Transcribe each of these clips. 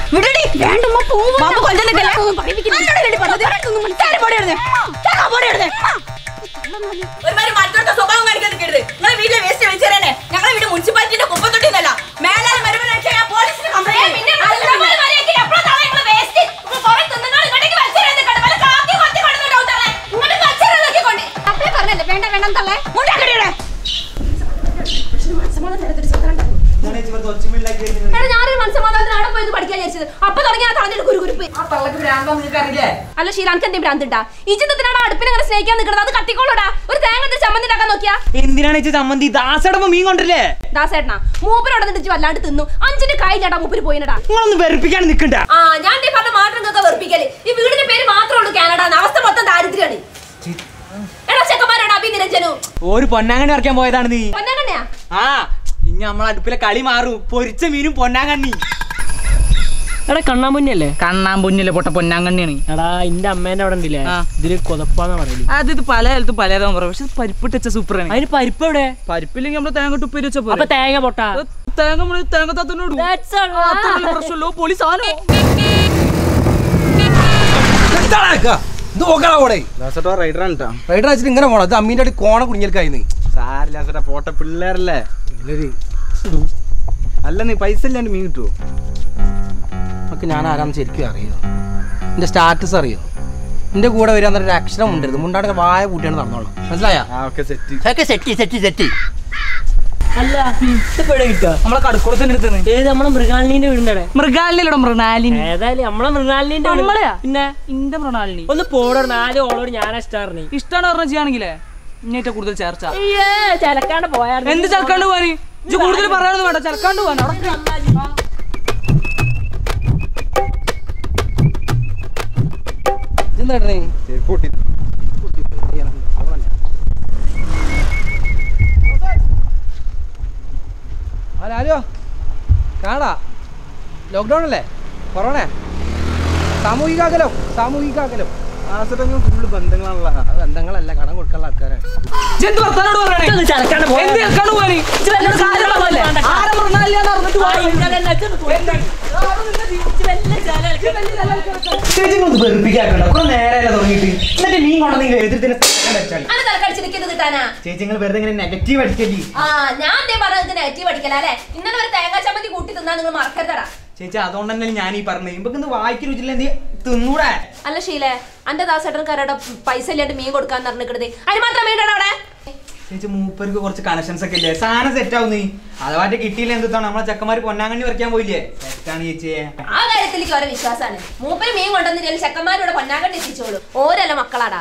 വിടടി വേണ്ടുമ്മ പോവും മാമ കൊല്ലണ്ടല്ലേ പറയിപ്പിക്കുന്നു പറഞ്ഞത് ഒരുമാതിരി മറ്റൊരു സ്വഭാവം കാണിക്കാൻ നിൽക്കരുത് നിങ്ങളെ വീട്ടിലെ വേസ്റ്റ് വെച്ചേരനെ ഞങ്ങളെ വീട് മുനിസിപ്പാലിറ്റിന്റെ കുപ്പത്തൊട്ടിന്നല്ല മേലാൽ മരുമന ഞാൻ പോലീസിന് കംപ്ലൈന്റ് വേണ്ട വേണ്ട തള്ളേ മുണ്ടാക്കടിയുടെ എടാ ഞാനൊരു മനസ്സമാധാനത്തിന് അവിടെ പോയി പഠിക്കാൻ വിചാരിച്ചത് അപ്പൊ തുടങ്ങി ആ തളഞ്ഞൊരു കുരുകുരുപ്പ് അല്ല ഷീലാൻക്ക് എന്തേ ഭ്രാന്തിണ്ടാ ഈ ചിത്രത്തിനാണ് അടുപ്പിനെ അങ്ങനെ സ്നേഹിക്കാൻ നിൽക്കുന്നത് അത് കത്തിക്കോളൂടാ ഒരു തേങ്ങ എടുത്ത് ചമ്മന്തി ഉണ്ടാക്കാൻ നോക്കിയാ എന്തിനാണ് ചേച്ചി ചമ്മന്തി ദാസടമ്പ മീൻ കൊണ്ടല്ലേ ദാസേട്ടനാ മൂപ്പരോടെ നിന്നിട്ട് വല്ലാണ്ട് തിന്നു അഞ്ചിന്റെ കൈ ചേട്ടാ മൂപ്പര് പോയിനടാ നിങ്ങളൊന്ന് വെറുപ്പിക്കാൻ നിൽക്കണ്ട ആ ഞാൻ ദേ പറഞ്ഞ മാത്രം വെറുപ്പിക്കല് ഈ വീടിന്റെ പേര് മാത്രമേ ഉള്ളൂ കാനഡ അവസ്ഥ മൊത്തം ദാരിദ്ര്യാണ് എടാ ചെക്കന്മാരാണ് അഭി നിരഞ്ജനു ഒരു പൊന്നാങ്കണ്ണി ഇറക്കാൻ പോയതാണ് നീ പൊന്നാകണ്ണയാ ആ ഇനി നമ്മളെ അടുപ്പിലെ കളി മാറും പൊരിച്ച മീനും പൊന്നാങ്കണ്ണി എടാ കണ്ണാമുന്നല്ലേ കണ്ണാൻ പൊന്നില്ല പൊട്ട പൊന്നാങ്കണ്ണിയാണ് എടാ ഇന്റെ അമ്മേന്റെ അവിടെ ഉണ്ടല്ലേ ആ. ഇതില് കൊതപ്പാന്നാ പറയല് അത് ഇത് പല കാലത്തും പലതാവും പറയും പക്ഷെ പരിപ്പിട്ട് വെച്ച സൂപ്പറാണ് അതിന് പരിപ്പ് എവിടെ പരിപ്പില്ലെങ്കിൽ നമ്മള് തേങ്ങ ഉപ്പേരി വെച്ച അപ്പൊ തേങ്ങ പൊട്ട തേങ്ങ നമ്മള് തേങ്ങ തത്തിനോട് പ്രശ്നമല്ലോ പോലീസ് ആലോ റൈഡർ വെച്ചിട്ട് ഇങ്ങനെ പോണം അത് അമ്മീന്റെ അടി കോണ കുടുങ്ങിയൽക്കായിന്ന് സാരില്ല ചേട്ടാ പോട്ട പിള്ളേരല്ലേ അല്ല നീ പൈസ ഇല്ലാണ്ട് മീൻ കിട്ടുമോ നമുക്ക് ഞാൻ ആരാന്ന് ശരിക്കും അറിയോ എന്റെ സ്റ്റാറ്റസ് അറിയോ എന്റെ കൂടെ വരിക എന്നൊരു അക്ഷരം ഉണ്ടരുത് മുണ്ടാടെ വായ കൂട്ടിയാണ് നടന്നോളാം മനസ്സിലായാ ആ ഓക്കെ സെറ്റ് ഒക്കെ സെറ്റി സെറ്റി സെറ്റി അല്ല ഇതിപ്പോ എവിടെ കിട്ടുക നമ്മളെ കടക്കുളത്തിന്റെ അടുത്ത് ഏത് നമ്മളെ മൃഗാലിനിന്റെ വീടിന്റെ അവിടെ മൃഗാലിനിലോ മൃഗാലിനി ഏതായാലും നമ്മളെ മൃഗാലിനിന്റെ വീട്. നമ്മളെയാ? പിന്നെ ഇന്റെ മൃഗാലിനി ഒന്ന് പോടോ നാല് ഓളോട് ഞാൻ ഇഷ്ടാറിനി ഇഷ്ടമാണ് പറഞ്ഞ ചെയ്യാണെങ്കിലേ ഇന്നേറ്റ കൂടുതൽ ചേർച്ച അയ്യേ ചിലക്കാണ്ട് പോയായിരുന്നു എന്ത് ചലക്കാണ്ട് പോവാന് ഇജ്ജ് കൂടുതൽ പറയാനൊന്നും വേണ്ട ചലക്കാണ്ട് പോവാൻ എന്താ പൊട്ടി ഹലോ ഹലോ കാണാ ലോക്ക്ഡൗൺ അല്ലേ കൊറോണ സാമൂഹിക അകലം സാമൂഹിക അകലം ആസടങ്ങൾ ഫുള്ള് ബന്ധങ്ങളാണല്ലോ അത് ബന്ധങ്ങളല്ല കടം കൊടുക്കാനുള്ള ആൾക്കാരാണ് എന്ത് വർത്താനോട് പറയണേ ചിലക്കാണ്ട് എന്ത് ചലക്കാണ്ട് പോവാന് ഇജ്ജ് വല്ലതും കാര്യം പറഞ്ഞതല്ലേ? ആരെ മൃഗാലിനിയാന്ന് അറിഞ്ഞിട്ട് പോവാ. ചേച്ചി ഒന്ന് വെറുപ്പിക്കാക്കണ്ട കുറെ നേരമല്ല തുടങ്ങിയിട്ട് എന്നിട്ട് മീൻ കൊണ്ടെങ്കിൽ എതിർത്തിന് വെച്ചാൽ അത് തലക്കടിച്ചിരിക്കുന്നത് കിട്ടാനാ ചേച്ചി നിങ്ങൾ വെറുതെ ഇങ്ങനെ നെഗറ്റീവ് അടിക്കല്ലേ ആ ഞാൻ എന്തേ പറഞ്ഞത് നെഗറ്റീവ് അടിക്കല അല്ലേ ഇന്നലെ ഒരു തേങ്ങാ ചമ്മന്തി കൂട്ടി തിന്നാ നിങ്ങൾ മറക്കരുതടാ ചേച്ചി അതുകൊണ്ട് തന്നെ ഞാൻ ഈ പറഞ്ഞത് ഇമ്പക്ക് വായിക്കൽ വെച്ചില്ല എന്ത് തിന്നൂടെ അല്ല ഷീലേ അന്റെ ദാസേട്ടൻകാരുടെ പൈസ ഇല്ലാണ്ട് മീൻ കൊടുക്കാൻ പറഞ്ഞിട്ട് അതിന് മാത്രം വേണ്ടടാ അവിടെ ചേച്ചി മൂപ്പർക്ക് കുറച്ച് കണക്ഷൻസ് ഒക്കെ ഇല്ലേ സാധനം സെറ്റ് ആവും നീ അഥവാറ്റ് കിട്ടിയില്ല എന്താണ് നമ്മളെ ചെക്കന്മാര് പൊന്നാങ്കണ്ണി പറിക്കാൻ പോയില്ലേ സെറ്റാണ് ചേച്ചിയെ ആ കാര്യത്തിലേക്ക് ഓരോ വിശ്വാസാണ് മൂപ്പര് മീൻ കൊണ്ടുവന്നില്ല ചെക്കന്മാരോട് പൊന്നാകണ്ട് എത്തിച്ചോളൂ ഓരല്ല മക്കളാടാ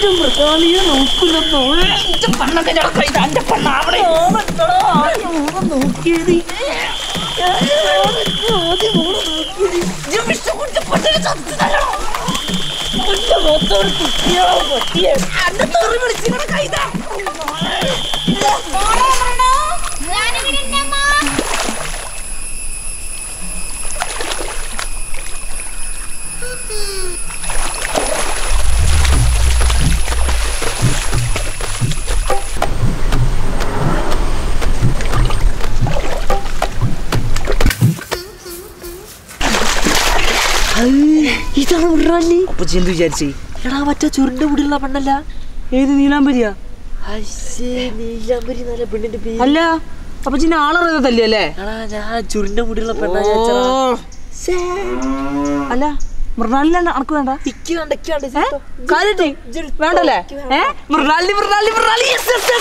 ഇതാണ് മൃഗാലിനി അപ്പൊ ഇജ്ജ് എന്ത് വിചാരിച്ചേ എടാ മറ്റേ ചുരുണ്ട മുടിയുള്ള പെണ്ണല്ല ഏത് നീലാംബരിയാ അശ്ശേ നീലാംബരി നല്ല പെണ്ണിന്റെ പേര് അല്ല അപ്പൊ ചിന്ന ആളറിയതല്ലേ അല്ലേ എടാ ഞാൻ ചുരുണ്ട മുടിയുള്ള പെണ്ണാ വിചാരിച്ചെടാ. ശ്ശേ. അല്ല മൃണാലിനാണ് അനക്ക് വേണ്ട ഇക്ക് വേണ്ട, ഇക്ക് വേണ്ട, ഏ? ചേട്ടാ. കാര്യായിട്ട്? വേണ്ടല്ലേ ഏ മൃണാലിനി മൃണാലിനി മൃണാലി yes, yes, yes.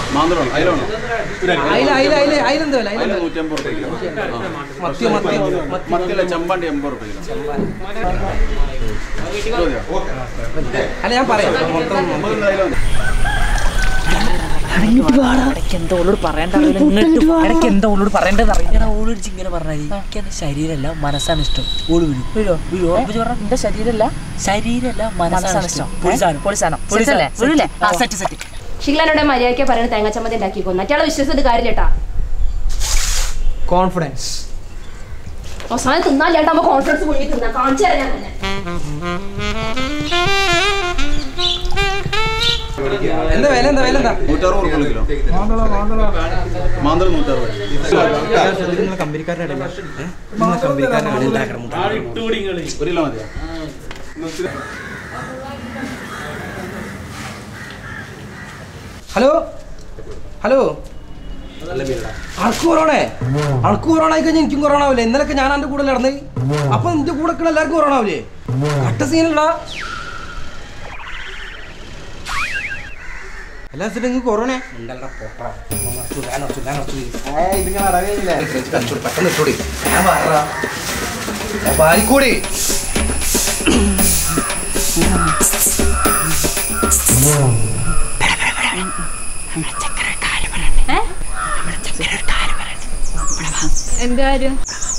അയില അയില അയില അയിലെന്തോ അയില മത്തി മത്തി ചെമ്പാണ്ടി എൺപത് റുപ്യ അല്ല ഞാൻ പറയാം മൊത്തം ഇടയ്ക്ക് എന്താ ഓളോട് പറയണ്ട ഇടയ്ക്ക് എന്താ ഓളോട് പറയേണ്ടത് അറിയില്ല ഓളോട് ഇങ്ങനെ പറഞ്ഞാൽ എനിക്ക് എന്റെ ശരീരമല്ല മനസ്സാണ് ഇഷ്ടം ഓള് വീഴും വീഴോ വീഴോ എന്റെ ശരീരമല്ല ശരീരമല്ല മനസ്സാണ് ഇഷ്ടം പൊളിസാനം പൊളിസാനം പൊളിസല്ലേ വീഴില്ലേ ആ സെറ്റ് സെറ്റ് ഷീലാനോടെ മര്യാദയ്ക്ക് പറയുന്ന തേങ്ങാ ചമ്മന്തി ഉണ്ടാക്കി കൊന്നു മറ്റേ വിശ്വസിച്ചത് കാര്യമില്ലട്ടാ കോൺഫിഡൻസ് അവസാനം തിന്നാല്ലാണ്ടാകുമ്പോ കോൺഫിഡൻസ് മുഴുവൻ തിന്നാ കാണിച്ചു തരാം ഞാൻ തന്നെ എന്താ വില എന്താ വില എന്താ നൂറ്ററുപത് ഉറുപ്പിക കിലോ മാന്തള നൂറ്ററുപത് നിങ്ങളെ കമ്പനിക്കാരുടെ ഇടയിൽ നിങ്ങളെ കമ്പനിക്കാരുടെ ഇടയിൽ ഉണ്ടാക്കണം മുട്ട. ഒരു കിലോ മതിയോ ഹലോ ഹലോ അനക്ക് കൊറോണേ അനക്ക് കൊറോണ ആയി കഴിഞ്ഞാൽ എനിക്കും കൊറോണ ആവില്ലേ ഇന്നലൊക്കെ ഞാൻ എൻ്റെ കൂടെ നടന്ന് അപ്പൊ നിന്റെ കൂടെ ഒക്കെ എല്ലാവർക്കും കൊറോണ ആവില്ലേ കട്ട സീനല്ല എല്ലാ സ്ഥലത്തും നിങ്ങൾക്ക് കൊറോണ പെട്ടെന്ന് ഇട്ടോടി ഞാൻ പറ പാലിക്കൂടി എന്ത് കാര്യം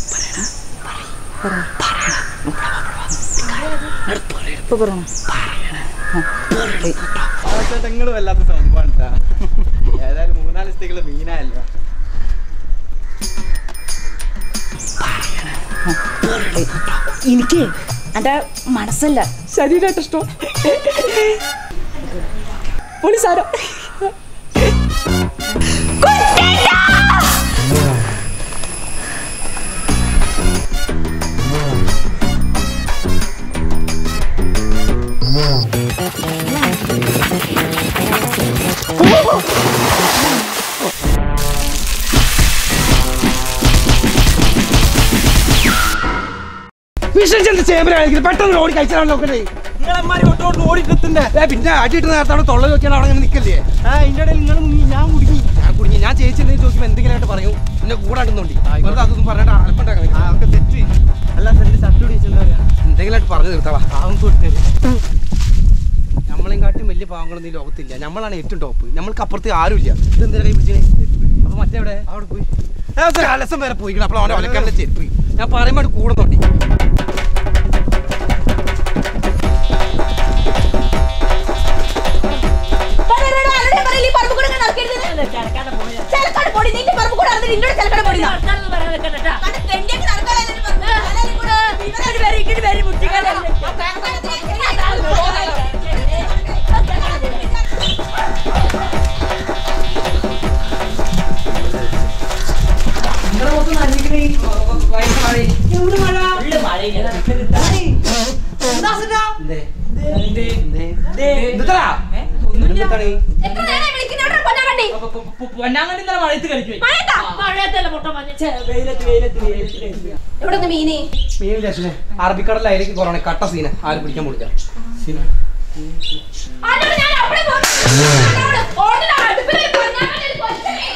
നിങ്ങൾ വല്ലാത്ത സംഭവമാണ് ട്ടാ. ഏതായാലും മൂന്നാല് സ്ഥിതികള് മീനല്ലോ എനിക്ക് എന്റെ മനസ്സല്ല ശരീരമായിട്ട് ഇഷ്ടം പോലീസാരോ വിശ്വസിച്ചെന്ത് ചേമ്പരാണെങ്കിൽ പെട്ടെന്ന് ഓടി കഴിച്ചാൽ നോക്കണ്ടേ നിങ്ങളമ്മാരി ഒട്ടോട്ട് ഓടിക്കെത്തുന്നേ ഏ, പിന്നെ അടിയിട്ട് നേരത്തെ അവിടെ തൊള്ള നോക്കിയാൽ അവിടെ ഇങ്ങനെ നിൽക്കല്ലേ ആ ഇതിന്റെ ഇടയിൽ നിങ്ങൾ മുങ്ങി ഞാൻ കുടുങ്ങി ഞാൻ കുടുങ്ങി ഞാൻ ചേച്ചിന്റെ ചോദിക്കുമ്പോൾ എന്തെങ്കിലും പറയും പിന്നെ കൂടെ അടുന്നുണ്ട് വെറുതെ അതൊന്നും പറഞ്ഞിട്ട് അലപ്പുണ്ടാക്കാൻ ആ ഒക്കെ തെറ്റ് അല്ല സെന്റ് ഷർട്ട് പിടിച്ചെന്താ പറയാ എന്തെങ്കിലും പറഞ്ഞു തീർത്താവാ പാവം കൊടുത്തരും നമ്മളെയും കാട്ടും വലിയ പാവങ്ങളൊന്നും ഈ ലോകത്തില്ല നമ്മളാണ് ഏറ്റവും ടോപ്പ് നമ്മൾക്ക് അപ്പുറത്ത് ആരുമില്ല ഇത് എന്തിനാ കൈ പിടിച്ചേ അപ്പൊ മറ്റെവിടെ അവിടെ പോയി അലസം വരെ പോയി അപ്പോൾ അവനെ ഒലക്കാനുള്ള ചെരുപ്പ് ഞാൻ പറയുമ്പോൾ കൂടെ നോട്ടി എന്താ എത്ര നേരം വിളിക്കുന്ന എവിടെ പൊന്നാങ്കണ്ടി പൊന്നാങ്കണ്ടി ഇന്നലെ മഴയത്ത് കളിക്കും മഴയത്താ? മഴയത്തല്ല പൊട്ട മഞ്ഞ ഛെ, വെയിലത്ത് വെയിലത്ത് വെയിലത്ത് എവിടെ നിന്ന് മീന് മീൻ ലക്ഷ്മി അറബിക്കടലിൽ അതിലേക്ക് കൊറോണ കട്ട സീന ആരും പിടിക്കാൻ പോളില്ല അന്നോട് ഞാൻ അവിടെ പോയി. അന്നോട് ഓടില്ല, അടുപ്പിൽ ഒരു പൊന്നാങ്കണ്ടി ഒരു കൊച്ചനെ.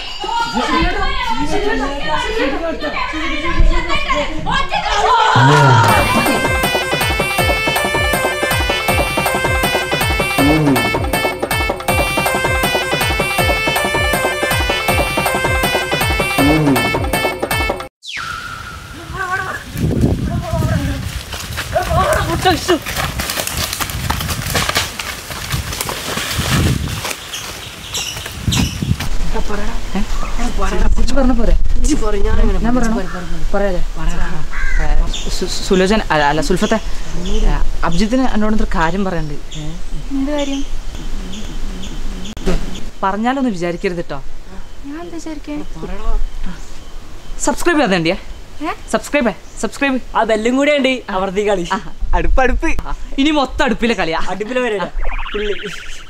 സുലോചൻ അല്ല അല്ല സുൽഫത്തെ അബ്ജിത്തിന് എന്നോട് എന്തൊരു കാര്യം പറയണ്ട് എന്ത് കാര്യം പറഞ്ഞാലൊന്നും വിചാരിക്കരുത് കേട്ടോ ഞാൻ എന്താ വിചാരിക്കേ സബ്സ്ക്രൈബ് ചെയ്തേണ്ടിയേ സബ്സ്ക്രൈബ് സബ്സ്ക്രൈബ് ആ ബെല്ലും കൂടെ ഉണ്ട് അവർത്തി കളി അടുപ്പ് അടുപ്പ് ഇനി മൊത്തം അടുപ്പിലെ കളിയാ അടുപ്പിൽ വരെ പുള്ളി